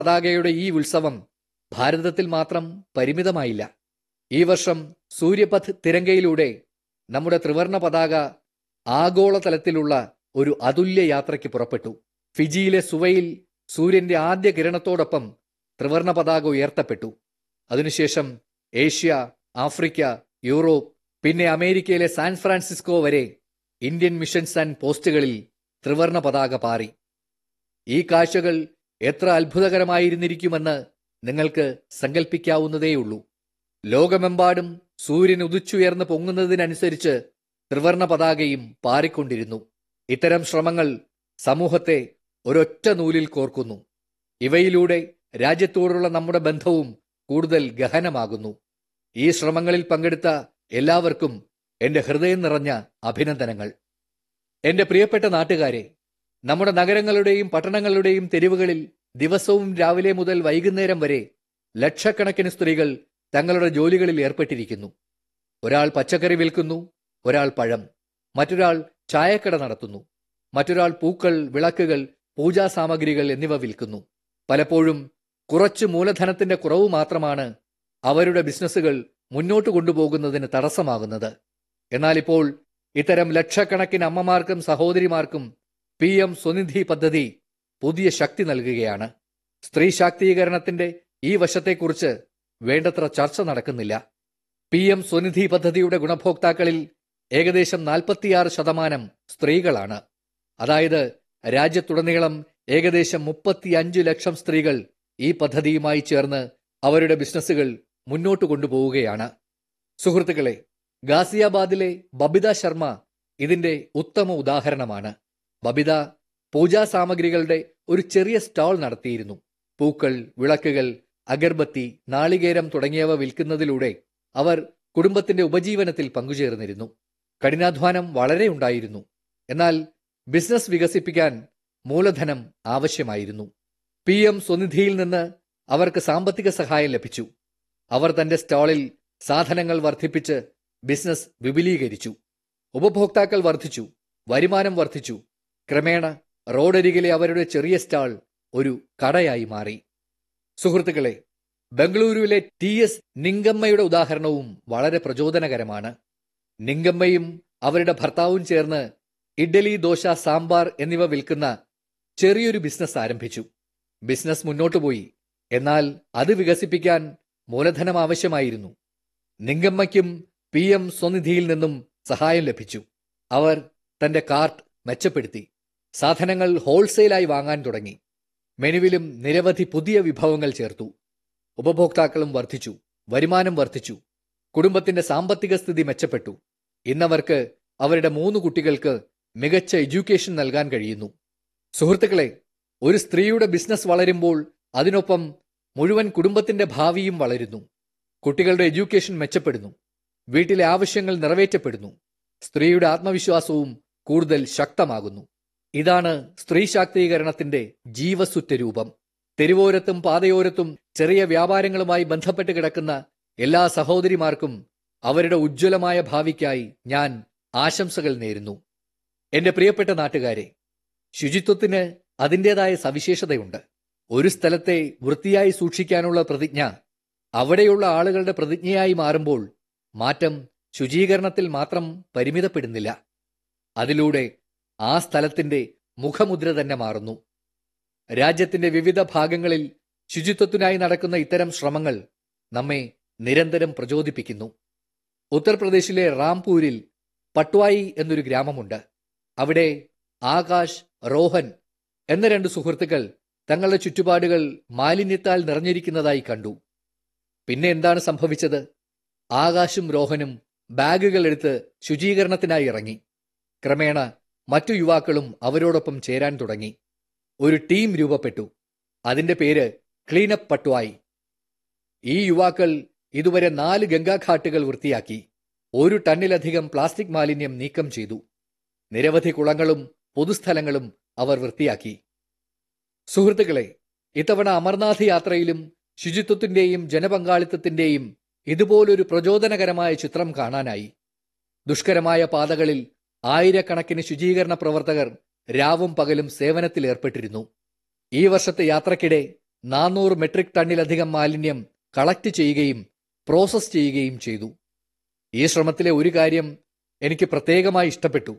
പതാകയുടെ ഈ ഉത്സവം ഭാരതത്തിൽ മാത്രം പരിമിതമായില്ല ഈ വർഷം സൂര്യപഥ് തിരങ്കയിലൂടെ നമ്മുടെ ത്രിവർണ പതാക ആഗോളതലത്തിലുള്ള ഒരു അതുല്യ യാത്രയ്ക്ക് പുറപ്പെട്ടു ഫിജിയിലെ സുവയിൽ സൂര്യന്റെ ആദ്യ കിരണത്തോടൊപ്പം ത്രിവർണ പതാക ഉയർത്തപ്പെട്ടു അതിനുശേഷം ഏഷ്യ ആഫ്രിക്ക യൂറോപ്പ് പിന്നെ അമേരിക്കയിലെ സാൻ ഫ്രാൻസിസ്കോ വരെ ഇന്ത്യൻ മിഷൻസ് ആൻഡ് പോസ്റ്റുകളിൽ ത്രിവർണ പതാക പാറി ഈ കാഴ്ചകൾ എത്ര അത്ഭുതകരമായിരുന്നിരിക്കുമെന്ന് നിങ്ങൾക്ക് സങ്കല്പിക്കാവുന്നതേയുള്ളൂ ലോകമെമ്പാടും സൂര്യൻ ഉദിച്ചുയർന്ന് പൊങ്ങുന്നതിനനുസരിച്ച് ത്രിവർണ പതാകയും പാറിക്കൊണ്ടിരുന്നു ഇത്തരം ശ്രമങ്ങൾ സമൂഹത്തെ ഒരൊറ്റ നൂലിൽ കോർക്കുന്നു ഇവയിലൂടെ രാജ്യത്തോടുള്ള നമ്മുടെ ബന്ധവും കൂടുതൽ ഗഹനമാകുന്നു ഈ ശ്രമങ്ങളിൽ പങ്കെടുത്ത എല്ലാവർക്കും എന്റെ ഹൃദയം നിറഞ്ഞ അഭിനന്ദനങ്ങൾ എന്റെ പ്രിയപ്പെട്ട നാട്ടുകാരെ നമ്മുടെ നഗരങ്ങളുടെയും പട്ടണങ്ങളുടെയും തെരുവുകളിൽ ദിവസവും രാവിലെ മുതൽ വൈകുന്നേരം വരെ ലക്ഷക്കണക്കിന് സ്ത്രീകൾ തങ്ങളുടെ ജോലികളിൽ ഏർപ്പെട്ടിരിക്കുന്നു ഒരാൾ പച്ചക്കറി വിൽക്കുന്നു ഒരാൾ പഴം മറ്റൊരാൾ ചായക്കട നടത്തുന്നു മറ്റൊരാൾ പൂക്കൾ വിളക്കുകൾ പൂജാ സാമഗ്രികൾ എന്നിവ വിൽക്കുന്നു പലപ്പോഴും കുറച്ച് മൂലധനത്തിന്റെ കുറവ് മാത്രമാണ് അവരുടെ ബിസിനസ്സുകൾ മുന്നോട്ട് കൊണ്ടുപോകുന്നതിന് തടസ്സമാകുന്നത് എന്നാൽ ഇപ്പോൾ ഇത്തരം ലക്ഷക്കണക്കിന് അമ്മമാർക്കും സഹോദരിമാർക്കും പി എം സ്വനിധി പദ്ധതി പുതിയ ശക്തി നൽകുകയാണ് സ്ത്രീ ശാക്തീകരണത്തിന്റെ ഈ വശത്തെക്കുറിച്ച് വേണ്ടത്ര ചർച്ച നടക്കുന്നില്ല പി എം സ്വനിധി പദ്ധതിയുടെ ഗുണഭോക്താക്കളിൽ ഏകദേശം നാൽപ്പത്തിയാറ് ശതമാനം സ്ത്രീകളാണ് അതായത് രാജ്യത്തുടനീളം ഏകദേശം മുപ്പത്തിയഞ്ച് ലക്ഷം സ്ത്രീകൾ ഈ പദ്ധതിയുമായി ചേർന്ന് അവരുടെ ബിസിനസ്സുകൾ മുന്നോട്ട് കൊണ്ടുപോവുകയാണ് സുഹൃത്തുക്കളെ ഗാസിയാബാദിലെ ബബിത ശർമ്മ ഇതിന്റെ ഉത്തമ ഉദാഹരണമാണ് ബബിത പൂജാ സാമഗ്രികളുടെ ഒരു ചെറിയ സ്റ്റാൾ നടത്തിയിരുന്നു പൂക്കൾ വിളക്കുകൾ അഗർബത്തി നാളികേരം തുടങ്ങിയവ വിൽക്കുന്നതിലൂടെ അവർ കുടുംബത്തിന്റെ ഉപജീവനത്തിൽ പങ്കുചേർന്നിരുന്നു കഠിനാധ്വാനം വളരെ ഉണ്ടായിരുന്നു എന്നാൽ ബിസിനസ് വികസിപ്പിക്കാൻ മൂലധനം ആവശ്യമായിരുന്നു പി എം സ്വനിധിയിൽ നിന്ന് അവർക്ക് സാമ്പത്തിക സഹായം ലഭിച്ചു അവർ തന്റെ സ്റ്റാളിൽ സാധനങ്ങൾ വർദ്ധിപ്പിച്ച് ബിസിനസ് വിപുലീകരിച്ചു ഉപഭോക്താക്കൾ വർദ്ധിച്ചു വരുമാനം വർദ്ധിച്ചു ക്രമേണ റോഡരികിലെ അവരുടെ ചെറിയ സ്റ്റാൾ ഒരു കടയായി മാറി സുഹൃത്തുക്കളെ ബംഗളൂരുവിലെ ടി എസ് നിങ്കമ്മയുടെ ഉദാഹരണവും വളരെ പ്രചോദനകരമാണ് നിങ്കമ്മയും അവരുടെ ഭർത്താവും ചേർന്ന് ഇഡ്ഡലി ദോശ സാമ്പാർ എന്നിവ വിൽക്കുന്ന ചെറിയൊരു ബിസിനസ് ആരംഭിച്ചു ബിസിനസ് മുന്നോട്ടു പോയി എന്നാൽ അത് വികസിപ്പിക്കാൻ മൂലധനം ആവശ്യമായിരുന്നു നിങ്കമ്മയ്ക്കും പി എം സ്വനിധിയിൽ നിന്നും സഹായം ലഭിച്ചു അവർ തന്റെ കാർട്ട് മെച്ചപ്പെടുത്തി സാധനങ്ങൾ ഹോൾസെയിലായി വാങ്ങാൻ തുടങ്ങി മെനുവിലും നിരവധി പുതിയ വിഭവങ്ങൾ ചേർത്തു ഉപഭോക്താക്കളും വർദ്ധിച്ചു വരുമാനം വർദ്ധിച്ചു കുടുംബത്തിന്റെ സാമ്പത്തിക സ്ഥിതി മെച്ചപ്പെട്ടു ഇന്നവർക്ക് അവരുടെ മൂന്ന് കുട്ടികൾക്ക് മികച്ച എഡ്യൂക്കേഷൻ നൽകാൻ കഴിയുന്നു സുഹൃത്തുക്കളെ ഒരു സ്ത്രീയുടെ ബിസിനസ് വളരുമ്പോൾ അതിനൊപ്പം മുഴുവൻ കുടുംബത്തിന്റെ ഭാവിയും വളരുന്നു കുട്ടികളുടെ എഡ്യൂക്കേഷൻ മെച്ചപ്പെടുന്നു വീട്ടിലെ ആവശ്യങ്ങൾ നിറവേറ്റപ്പെടുന്നു സ്ത്രീയുടെ ആത്മവിശ്വാസവും കൂടുതൽ ശക്തമാകുന്നു ഇതാണ് സ്ത്രീ ശാക്തീകരണത്തിന്റെ ജീവസുറ്റ രൂപം തെരുവോരത്തും പാതയോരത്തും ചെറിയ വ്യാപാരങ്ങളുമായി ബന്ധപ്പെട്ട് കിടക്കുന്ന എല്ലാ സഹോദരിമാർക്കും അവരുടെ ഉജ്ജ്വലമായ ഭാവിക്കായി ഞാൻ ആശംസകൾ നേരുന്നു എന്റെ പ്രിയപ്പെട്ട നാട്ടുകാരെ ശുചിത്വത്തിന് അതിൻ്റെതായ സവിശേഷതയുണ്ട് ഒരു സ്ഥലത്തെ വൃത്തിയായി സൂക്ഷിക്കാനുള്ള പ്രതിജ്ഞ അവിടെയുള്ള ആളുകളുടെ പ്രതിജ്ഞയായി മാറുമ്പോൾ മാറ്റം ശുചീകരണത്തിൽ മാത്രം പരിമിതപ്പെടുന്നില്ല അതിലൂടെ ആ സ്ഥലത്തിന്റെ മുഖമുദ്ര തന്നെ മാറുന്നു രാജ്യത്തിന്റെ വിവിധ ഭാഗങ്ങളിൽ ശുചിത്വത്തിനായി നടക്കുന്ന ഇത്തരം ശ്രമങ്ങൾ നമ്മെ നിരന്തരം പ്രചോദിപ്പിക്കുന്നു ഉത്തർപ്രദേശിലെ റാംപൂരിൽ പട്വായി എന്നൊരു ഗ്രാമമുണ്ട് അവിടെ ആകാശ് റോഹൻ എന്ന രണ്ട് സുഹൃത്തുക്കൾ തങ്ങളുടെ ചുറ്റുപാടുകൾ മാലിന്യത്താൽ നിറഞ്ഞിരിക്കുന്നതായി കണ്ടു പിന്നെ എന്താണ് സംഭവിച്ചത് ആകാശും രോഹനും ബാഗുകൾ എടുത്ത് ശുചീകരണത്തിനായി ഇറങ്ങി ക്രമേണ മറ്റു യുവാക്കളും അവരോടൊപ്പം ചേരാൻ തുടങ്ങി ഒരു ടീം രൂപപ്പെട്ടു അതിന്റെ പേര് ക്ലീനപ്പ് പട്വായി ഈ യുവാക്കൾ ഇതുവരെ നാല് ഗംഗാഘാട്ടുകൾ വൃത്തിയാക്കി ഒരു ടണ്ണിലധികം പ്ലാസ്റ്റിക് മാലിന്യം നീക്കം ചെയ്തു നിരവധി കുളങ്ങളും പൊതുസ്ഥലങ്ങളും അവർ വൃത്തിയാക്കി സുഹൃത്തുക്കളെ ഇത്തവണ അമർനാഥ് യാത്രയിലും ശുചിത്വത്തിന്റെയും ജനപങ്കാളിത്തത്തിന്റെയും ഇതുപോലൊരു പ്രചോദനകരമായ ചിത്രം കാണാനായി ദുഷ്കരമായ പാതകളിൽ ആയിരക്കണക്കിന് ശുചീകരണ പ്രവർത്തകർ രാവും പകലും സേവനത്തിൽ ഏർപ്പെട്ടിരുന്നു ഈ വർഷത്തെ യാത്രക്കിടെ നാനൂറ് മെട്രിക് ടണ്ണിലധികം മാലിന്യം കളക്ട് ചെയ്യുകയും പ്രോസസ് ചെയ്യുകയും ചെയ്തു ഈ ശ്രമത്തിലെ ഒരു കാര്യം എനിക്ക് പ്രത്യേകമായി ഇഷ്ടപ്പെട്ടു